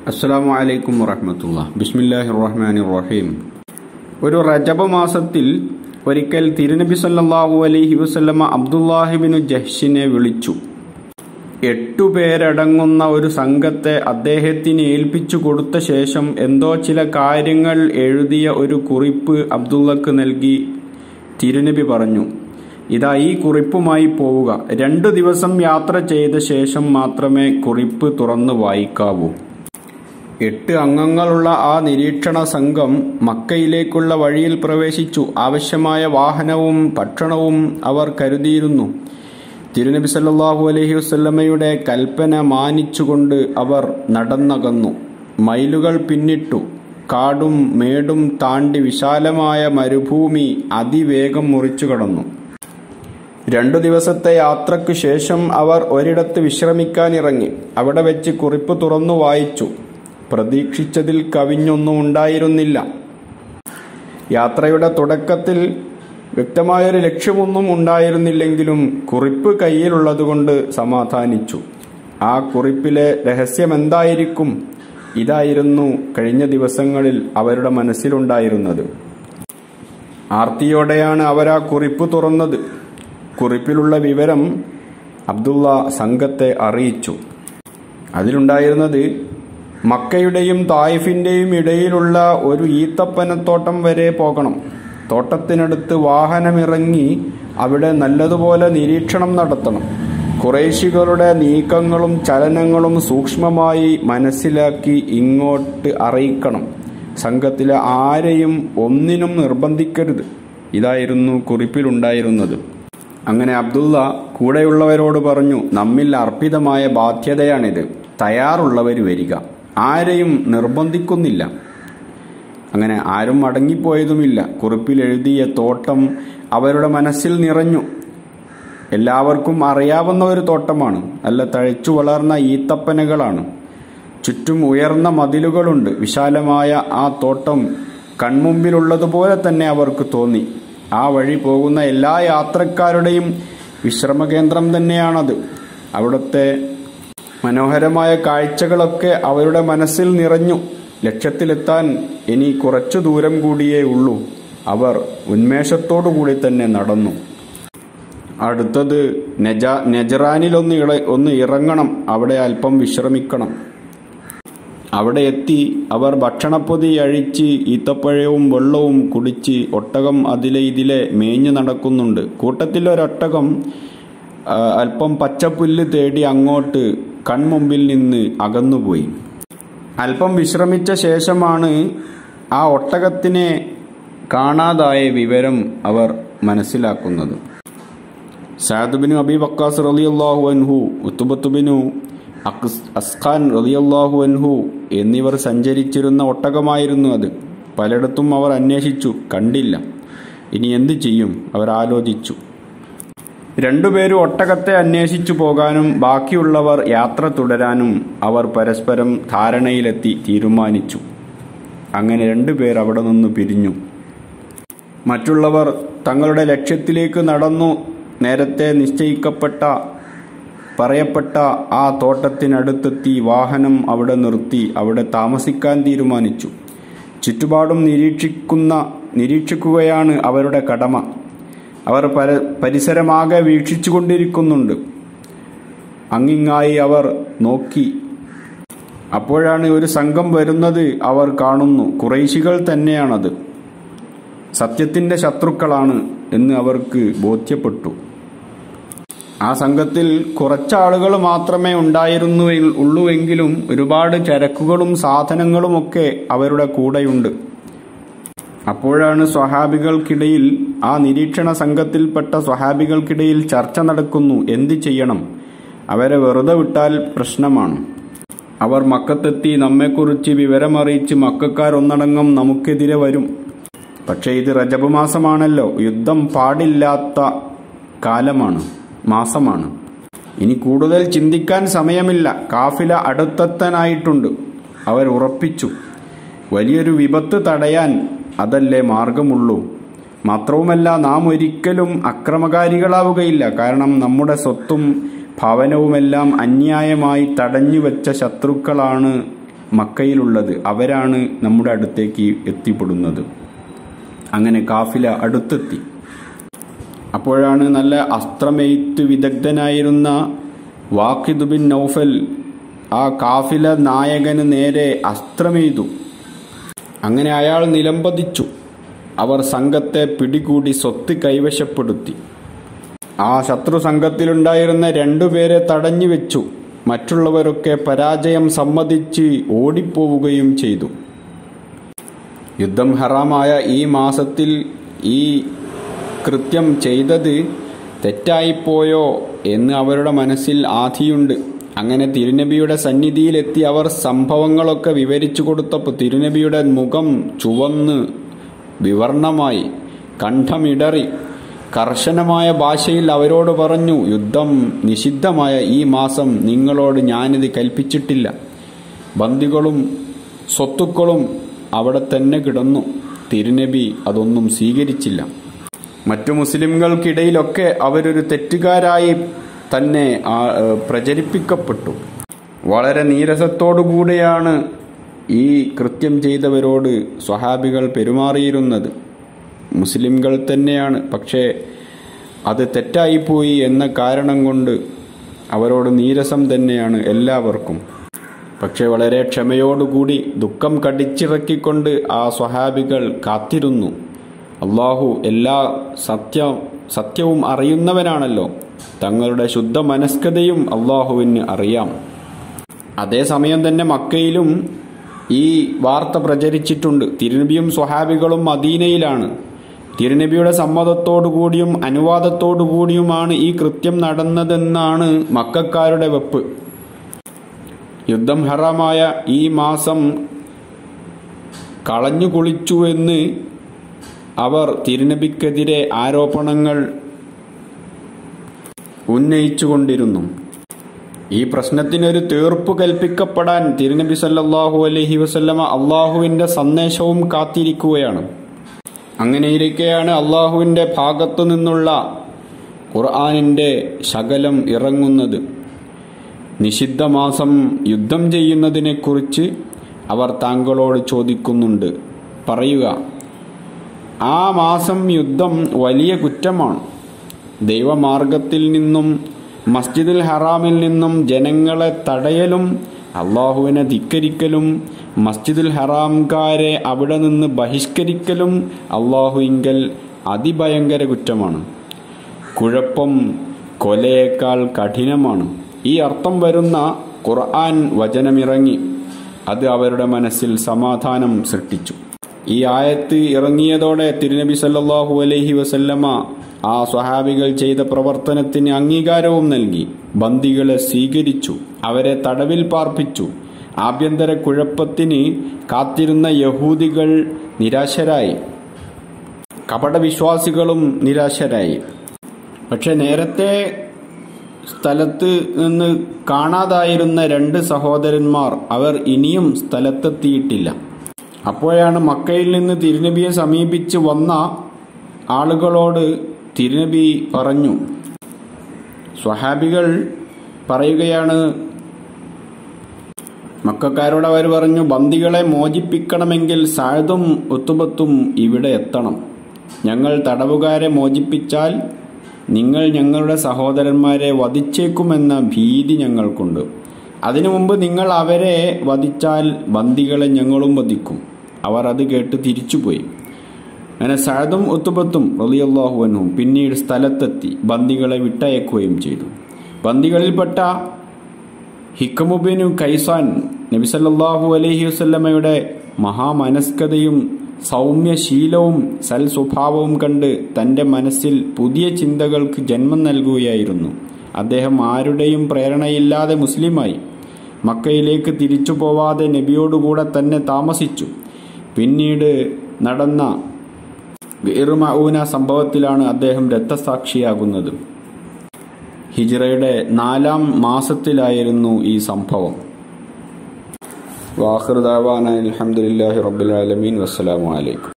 അസ്സാം വലൈക്കും വറഹമത്തുള്ള ബിസ്മില്ലാഹി റഹ്മാൻ റഹീം ഒരു റജബ മാസത്തിൽ ഒരിക്കൽ തിരുനബി സല്ലല്ലാഹു അലൈഹി വസല്ലമ അബ്ദുല്ലാഹിബിനു ജഹ്ഷിനെ വിളിച്ചു എട്ടു പേരടങ്ങുന്ന ഒരു സംഘത്തെ അദ്ദേഹത്തിന് ഏൽപ്പിച്ചു കൊടുത്ത ശേഷം എന്തോ ചില കാര്യങ്ങൾ എഴുതിയ ഒരു കുറിപ്പ് അബ്ദുള്ളക്ക് നൽകി തിരുനബി പറഞ്ഞു ഇതാ ഈ കുറിപ്പുമായി പോവുക രണ്ടു ദിവസം യാത്ര ചെയ്ത ശേഷം മാത്രമേ കുറിപ്പ് തുറന്നു വായിക്കാവൂ എട്ട് അംഗങ്ങളുള്ള ആ നിരീക്ഷണ സംഘം മക്കയിലേക്കുള്ള വഴിയിൽ പ്രവേശിച്ചു ആവശ്യമായ വാഹനവും ഭക്ഷണവും അവർ കരുതിയിരുന്നു തിരുനബി സല്ലല്ലാഹു അലൈഹി വസല്ലമയുടെ കൽപ്പന മാനിച്ചുകൊണ്ട് അവർ നടന്നകന്നു മൈലുകൾ പിന്നിട്ടു കാടും മേടും താണ്ടി വിശാലമായ മരുഭൂമി അതിവേഗം മുറിച്ചു കടന്നു രണ്ടു ദിവസത്തെ യാത്രയ്ക്കു ശേഷം അവർ ഒരിടത്ത് വിശ്രമിക്കാനിറങ്ങി അവിടെ വെച്ച് കുറിപ്പ് തുറന്നു വായിച്ചു പ്രതീക്ഷിച്ചതിൽ കവിഞ്ഞൊന്നും ഉണ്ടായിരുന്നില്ല യാത്രയുടെ തുടക്കത്തിൽ വ്യക്തമായൊരു ലക്ഷ്യമൊന്നും ഉണ്ടായിരുന്നില്ലെങ്കിലും കുറിപ്പ് കയ്യിലുള്ളതുകൊണ്ട് സമാധാനിച്ചു ആ കുറിപ്പിലെ രഹസ്യമെന്തായിരിക്കും ഇതായിരുന്നു കഴിഞ്ഞ ദിവസങ്ങളിൽ അവരുടെ മനസ്സിലുണ്ടായിരുന്നത് ആർത്തിയോടെയാണ് അവർ ആ കുറിപ്പ് തുറന്നത് കുറിപ്പിലുള്ള വിവരം അബ്ദുള്ള സംഘത്തെ അറിയിച്ചു അതിലുണ്ടായിരുന്നത് മക്കയുടെയും തായിഫിന്റെയും ഇടയിലുള്ള ഒരു ഈത്തപ്പനത്തോട്ടം വരെ പോകണം തോട്ടത്തിനടുത്ത് വാഹനമിറങ്ങി അവിടെ നല്ലതുപോലെ നിരീക്ഷണം നടത്തണം കുറേശികളുടെ നീക്കങ്ങളും ചലനങ്ങളും സൂക്ഷ്മമായി മനസ്സിലാക്കി ഇങ്ങോട്ട് അറിയിക്കണം സംഘത്തിലെ ആരെയും ഒന്നിനും നിർബന്ധിക്കരുത് ഇതായിരുന്നു കുറിപ്പിലുണ്ടായിരുന്നത് അങ്ങനെ അബ്ദുള്ള കൂടെയുള്ളവരോട് പറഞ്ഞു നമ്മിൽ അർപ്പിതമായ ബാധ്യതയാണിത് തയ്യാറുള്ളവർ വരിക ആരെയും നിർബന്ധിക്കുന്നില്ല അങ്ങനെ ആരും മടങ്ങിപ്പോയതുമില്ല കുറിപ്പിൽ എഴുതിയ തോട്ടം അവരുടെ മനസ്സിൽ നിറഞ്ഞു എല്ലാവർക്കും അറിയാവുന്ന ഒരു തോട്ടമാണ് നല്ല തഴച്ചു വളർന്ന ഈത്തപ്പനകളാണ് ചുറ്റും ഉയർന്ന മതിലുകളുണ്ട് വിശാലമായ ആ തോട്ടം കൺമുമ്പിലുള്ളതുപോലെ തന്നെ അവർക്ക് തോന്നി ആ വഴി പോകുന്ന എല്ലാ യാത്രക്കാരുടെയും വിശ്രമകേന്ദ്രം തന്നെയാണത് അവിടുത്തെ മനോഹരമായ കാഴ്ചകളൊക്കെ അവരുടെ മനസ്സിൽ നിറഞ്ഞു ലക്ഷ്യത്തിലെത്താൻ ഇനി കുറച്ചു ദൂരം കൂടിയേ ഉള്ളൂ അവർ ഉന്മേഷത്തോടു കൂടി തന്നെ നടന്നു അടുത്തത് നെജ നെജറാനിലൊന്ന് ഇള ഒന്ന് ഇറങ്ങണം അവിടെ അല്പം വിശ്രമിക്കണം അവിടെ എത്തി അവർ ഭക്ഷണപ്പൊതി അഴിച്ച് ഈത്തപ്പഴവും വെള്ളവും കുടിച്ച് ഒട്ടകം അതിലെ ഇതിലെ മേഞ്ഞു നടക്കുന്നുണ്ട് കൂട്ടത്തിലൊരൊട്ടകം അല്പം പച്ചപ്പുല്ല് തേടി അങ്ങോട്ട് കൺമുമ്പിൽ നിന്ന് അകന്നുപോയി അല്പം വിശ്രമിച്ച ശേഷമാണ് ആ ഒട്ടകത്തിനെ കാണാതായ വിവരം അവർ മനസ്സിലാക്കുന്നത് സാദുബിനു അബി വക്കാസ് റലിയല്ലാഹു അൻഹു ഉത്തുബത്തുബിനു അസ്ഖാൻ റലിയല്ലാഹു അൻഹു എന്നിവർ സഞ്ചരിച്ചിരുന്ന ഒട്ടകമായിരുന്നു അത് പലയിടത്തും അവർ അന്വേഷിച്ചു കണ്ടില്ല ഇനി എന്തു ചെയ്യും അവർ ആലോചിച്ചു രണ്ടുപേരും ഒട്ടകത്തെ അന്വേഷിച്ചു പോകാനും ബാക്കിയുള്ളവർ യാത്ര തുടരാനും അവർ പരസ്പരം ധാരണയിലെത്തി തീരുമാനിച്ചു അങ്ങനെ രണ്ടുപേർ അവിടെ നിന്ന് പിരിഞ്ഞു മറ്റുള്ളവർ തങ്ങളുടെ ലക്ഷ്യത്തിലേക്ക് നടന്നു നേരത്തെ നിശ്ചയിക്കപ്പെട്ട പറയപ്പെട്ട ആ തോട്ടത്തിനടുത്തെത്തി വാഹനം അവിടെ നിർത്തി അവിടെ താമസിക്കാൻ തീരുമാനിച്ചു ചുറ്റുപാടും നിരീക്ഷിക്കുന്ന നിരീക്ഷിക്കുകയാണ് അവരുടെ കടമ അവർ പര പരിസരമാകെ വീക്ഷിച്ചുകൊണ്ടിരിക്കുന്നുണ്ട് അങ്ങിങ്ങായി അവർ നോക്കി അപ്പോഴാണ് ഒരു സംഘം വരുന്നത് അവർ കാണുന്നു കുറേശികൾ തന്നെയാണത് സത്യത്തിന്റെ ശത്രുക്കളാണ് എന്ന് അവർക്ക് ബോധ്യപ്പെട്ടു ആ സംഘത്തിൽ കുറച്ചാളുകൾ മാത്രമേ ഉണ്ടായിരുന്നു ഉള്ളുവെങ്കിലും ഒരുപാട് ചരക്കുകളും സാധനങ്ങളുമൊക്കെ അവരുടെ കൂടെയുണ്ട് അപ്പോഴാണ് സ്വഹാബികൾക്കിടയിൽ ആ നിരീക്ഷണ സംഘത്തിൽപ്പെട്ട സ്വഹാബികൾക്കിടയിൽ ചർച്ച നടക്കുന്നു എന്ത് ചെയ്യണം അവരെ വെറുതെ വിട്ടാൽ പ്രശ്നമാണ് അവർ മക്കത്തെത്തി നമ്മെക്കുറിച്ച് വിവരമറിയിച്ച് മക്കാരൊന്നടങ്കം നമുക്കെതിരെ വരും പക്ഷേ ഇത് റജബ് മാസമാണല്ലോ യുദ്ധം പാടില്ലാത്ത കാലമാണ് മാസമാണ് ഇനി കൂടുതൽ ചിന്തിക്കാൻ സമയമില്ല കാഫില അടുത്തെത്താനായിട്ടുണ്ട് അവർ ഉറപ്പിച്ചു വലിയൊരു വിപത്ത് തടയാൻ അതല്ലേ മാർഗമുള്ളൂ മാത്രവുമല്ല നാം ഒരിക്കലും അക്രമകാരികളാവുകയില്ല കാരണം നമ്മുടെ സ്വത്തും ഭവനവുമെല്ലാം അന്യായമായി തടഞ്ഞുവെച്ച ശത്രുക്കളാണ് മക്കയിലുള്ളത് അവരാണ് നമ്മുടെ അടുത്തേക്ക് എത്തിപ്പെടുന്നത് അങ്ങനെ കാഫില അടുത്തെത്തി അപ്പോഴാണ് നല്ല അസ്ത്രമെയ്ത്ത് വിദഗ്ധനായിരുന്ന വാക്കിദ് ബിൻ നൗഫൽ ആ കാഫില നായകന് നേരെ അസ്ത്രമെയ്തു അങ്ങനെ അയാൾ നിലംപതിച്ചു അവർ സംഘത്തെ പിടികൂടി സ്വത്ത് കൈവശപ്പെടുത്തി ആ ശത്രു സംഘത്തിലുണ്ടായിരുന്ന രണ്ടുപേരെ തടഞ്ഞു വെച്ചു മറ്റുള്ളവരൊക്കെ പരാജയം സമ്മതിച്ച് ഓടിപ്പോവുകയും ചെയ്തു യുദ്ധം ഹറാമായ ഈ മാസത്തിൽ ഈ കൃത്യം ചെയ്തത് തെറ്റായിപ്പോയോ എന്ന് അവരുടെ മനസ്സിൽ ആധിയുണ്ട് അങ്ങനെ തിരുനബിയുടെ സന്നിധിയിലെത്തി അവർ സംഭവങ്ങളൊക്കെ വിവരിച്ചു കൊടുത്തപ്പോൾ തിരുനബിയുടെ മുഖം ചുവന്ന് വിവർണമായി കണ്ഠമിടറി കർശനമായ ഭാഷയിൽ അവരോട് പറഞ്ഞു യുദ്ധം നിഷിദ്ധമായ ഈ മാസം നിങ്ങളോട് ഞാനിത് കൽപ്പിച്ചിട്ടില്ല ബന്ദികളും സ്വത്തുക്കളും അവിടെ തന്നെ കിടന്നു തിരുനബി അതൊന്നും സ്വീകരിച്ചില്ല മറ്റു മുസ്ലിംകൾക്കിടയിലൊക്കെ അവരൊരു തെറ്റുകാരായി തന്നെ ആ- ഏ, പ്രചരിപ്പിക്കപ്പെട്ടു വളരെ നീരസത്തോടുകൂടിയാണ് ഈ കൃത്യം ചെയ്തവരോട് സ്വഹാബികൾ പെരുമാറിയിരുന്നത് മുസ്ലിംകൾ തന്നെയാണ് പക്ഷേ അത് തെറ്റായിപ്പോയി എന്ന കാരണം കൊണ്ട് അവരോട് നീരസം തന്നെയാണ് എല്ലാവർക്കും പക്ഷെ വളരെ ക്ഷമയോടുകൂടി ദുഃഖം കടിച്ചിറക്കിക്കൊണ്ട് ആ സ്വഹാബികൾ കാത്തിരുന്നു അള്ളാഹു എല്ലാ സത്യ സത്യവും അറിയുന്നവനാണല്ലോ തങ്ങളുടെ ശുദ്ധ മനസ്കതയും അള്ളാഹുവിന് അറിയാം അതേസമയം തന്നെ മക്കയിലും ഈ വാർത്ത പ്രചരിച്ചിട്ടുണ്ട് തിരുനബിയും സ്വഹാബികളും മദീനയിലാണ് തിരുനബിയുടെ സമ്മതത്തോടുകൂടിയും അനുവാദത്തോടുകൂടിയുമാണ് ഈ കൃത്യം നടന്നതെന്നാണ് മക്കാരുടെ വെപ്പ് യുദ്ധം ഹറാമായ ഈ മാസം കളഞ്ഞു കുളിച്ചു എന്ന് അവർ തിരുനബിക്കെതിരെ ആരോപണങ്ങൾ ഉന്നയിച്ചുകൊണ്ടിരുന്നു ഈ പ്രശ്നത്തിനൊരു തീർപ്പ് കൽപ്പിക്കപ്പെടാൻ തിരുനബി സല്ലല്ലാഹു അലൈഹി വസല്ലമ അള്ളാഹുവിന്റെ സന്ദേശവും കാത്തിരിക്കുകയാണ് അങ്ങനെയിരിക്കെയാണ് അള്ളാഹുവിന്റെ ഭാഗത്തു നിന്നുള്ള ഖുർആാനിന്റെ ശകലം ഇറങ്ങുന്നത് നിഷിദ്ധമാസം യുദ്ധം ചെയ്യുന്നതിനെക്കുറിച്ച് അവർ താങ്കളോട് ചോദിക്കുന്നുണ്ട് പറയുക ആ മാസം യുദ്ധം വലിയ കുറ്റമാണ് ദൈവമാർഗത്തിൽ നിന്നും മസ്ജിദുൽ ഹറാമിൽ നിന്നും ജനങ്ങളെ തടയലും അള്ളാഹുവിനെ ധിക്കരിക്കലും മസ്ജിദുൽ ഹറാംകാരെ അവിടെ നിന്ന് ബഹിഷ്കരിക്കലും അള്ളാഹുവിങ്കൽ അതിഭയങ്കര കുറ്റമാണ് കുഴപ്പം കൊലയേക്കാൾ കഠിനമാണ് ഈ അർത്ഥം വരുന്ന ഖുർആൻ വചനമിറങ്ങി അത് അവരുടെ മനസ്സിൽ സമാധാനം സൃഷ്ടിച്ചു ഈ ആയത്ത് ഇറങ്ങിയതോടെ തിരുനബി സല്ലല്ലാഹു അലൈഹി വസല്ലമ ആ സ്വഹാബികൾ ചെയ്ത പ്രവർത്തനത്തിന് അംഗീകാരവും നൽകി ബന്ദികളെ സ്വീകരിച്ചു അവരെ തടവിൽ പാർപ്പിച്ചു ആഭ്യന്തര കുഴപ്പത്തിന് കാത്തിരുന്ന യഹൂദികൾ നിരാശരായി കപടവിശ്വാസികളും നിരാശരായി പക്ഷെ നേരത്തെ സ്ഥലത്ത് നിന്ന് കാണാതായിരുന്ന രണ്ട് സഹോദരന്മാർ അവർ ഇനിയും സ്ഥലത്തെത്തിയിട്ടില്ല അപ്പോഴാണ് മക്കയിൽ നിന്ന് തിരുനബിയെ സമീപിച്ച് വന്ന ആളുകളോട് തിരുനബി പറഞ്ഞു സ്വഹാബികൾ പറയുകയാണ് മക്കാരോട് അവർ പറഞ്ഞു ബന്ദികളെ മോചിപ്പിക്കണമെങ്കിൽ സാഴതും ഒത്തുബത്തും ഇവിടെ എത്തണം ഞങ്ങൾ തടവുകാരെ മോചിപ്പിച്ചാൽ നിങ്ങൾ ഞങ്ങളുടെ സഹോദരന്മാരെ വധിച്ചേക്കുമെന്ന ഭീതി ഞങ്ങൾക്കുണ്ട് അതിനു മുമ്പ് നിങ്ങൾ അവരെ വധിച്ചാൽ ബന്ദികളെ ഞങ്ങളും വധിക്കും അവർ അത് കേട്ട് തിരിച്ചുപോയി അങ്ങനെ സഅദും ഉത്തുബത്തും റളിയല്ലാഹുവനും പിന്നീട് സ്ഥലത്തെത്തി ബന്ദികളെ വിട്ടയക്കുകയും ചെയ്തു ബന്ദികളിൽപ്പെട്ട ഹിക്കമുബിനു കൈസാൻ നബിസല്ലാഹു അലൈഹി വസല്ലമയുടെ മഹാമനസ്കതയും സൗമ്യശീലവും സൽ സ്വഭാവവും കണ്ട് തന്റെ മനസ്സിൽ പുതിയ ചിന്തകൾക്ക് ജന്മം നൽകുകയായിരുന്നു അദ്ദേഹം ആരുടെയും പ്രേരണയില്ലാതെ മുസ്ലിമായി മക്കയിലേക്ക് തിരിച്ചു പോവാതെ നബിയോടുകൂടെ തന്നെ താമസിച്ചു പിന്നീട് നടന്ന ഗിർമഊന സംഭവത്തിലാണ് അദ്ദേഹം രക്തസാക്ഷിയാകുന്നത് ഹിജ്റയുടെ നാലാം മാസത്തിലായിരുന്നു ഈ സംഭവം വാഹൃദാവാന അലഹമുല്ലാഹി റബ്ബുൽ ആലമീൻ വസ്സലാമു അലൈക്കും